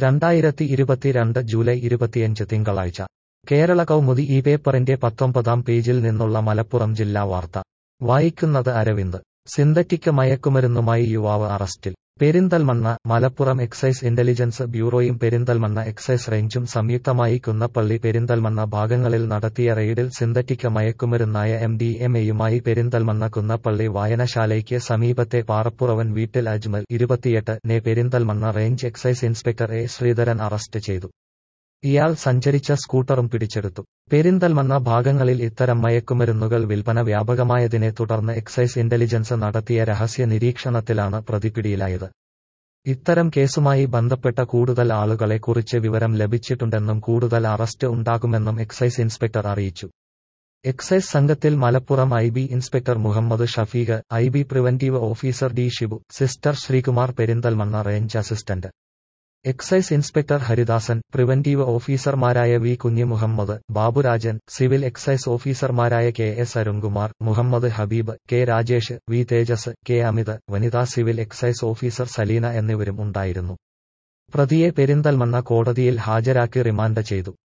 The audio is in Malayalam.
രണ്ടായിരത്തി ഇരുപത്തിരണ്ട് ജൂലൈ ഇരുപത്തിയഞ്ച് തിങ്കളാഴ്ച കേരള കൗമുദി ഈ പേപ്പറിന്റെ പത്തൊമ്പതാം പേജിൽ നിന്നുള്ള മലപ്പുറം ജില്ലാ വാർത്ത വായിക്കുന്നത് അരവിന്ദ് സിന്തറ്റിക് മയക്കുമരുന്നുമായി യുവാവ് അറസ്റ്റിൽ പെരിന്തൽമണ്ണ മലപ്പുറം എക്സൈസ് ഇന്റലിജൻസ് ബ്യൂറോയും പെരിന്തൽമണ്ണ എക്സൈസ് റേഞ്ചും സംയുക്തമായി കുന്നപ്പള്ളി പെരിന്തൽമണ്ണ ഭാഗങ്ങളിൽ നടത്തിയ റെയ്ഡിൽ സിന്തറ്റിക് മയക്കുമരുന്നായ എം ഡി എം എയുമായി പെരിന്തൽമണ്ണ കുന്നപ്പള്ളി വായനശാലയ്ക്ക് സമീപത്തെ പാറപ്പുറവൻ വീട്ടിൽ അജ്മൽ ഇരുപത്തിയെട്ട് നെ Perinthalmanna range excise inspector A Sreedharan arrest ചെയ്തു ഇയാൾ സഞ്ചരിച്ച സ്കൂട്ടറും പിടിച്ചെടുത്തു പെരിന്തൽമണ്ണ ഭാഗങ്ങളിൽ ഇത്തരം മയക്കുമരുന്നുകൾ വിൽപ്പന വ്യാപകമായതിനെ തുടർന്ന് എക്സൈസ് ഇന്റലിജൻസ് നടത്തിയ രഹസ്യ നിരീക്ഷണത്തിലാണ് പ്രതി പിടിയിലായത് ഇത്തരം കേസുമായി ബന്ധപ്പെട്ട കൂടുതൽ ആളുകളെ കുറിച്ച് വിവരം ലഭിച്ചിട്ടുണ്ടെന്നും കൂടുതൽ അറസ്റ്റ് ഉണ്ടാകുമെന്നും എക്സൈസ് ഇൻസ്പെക്ടർ അറിയിച്ചു എക്സൈസ് സംഘത്തിൽ Malappuram I B inspector Muhammad Shafeeq I B preventive officer D Shibu sister Sreekumar Perinthalmanna range assistant excise inspector Haridasan preventive ഓഫീസർമാരായ V Kunhi Muhammad Baburajan civil excise ഓഫീസർമാരായ K S Arunkumar Muhammad Habeeb K Rajesh V Thejas K Amith വനിതാ സിവിൽ എക്സൈസ് ഓഫീസർ സലീന എന്നിവരും ഉണ്ടായിരുന്നു പ്രതിയെ പെരിന്തൽമണ്ണ കോടതിയിൽ ഹാജരാക്കി റിമാൻഡ് ചെയ്തു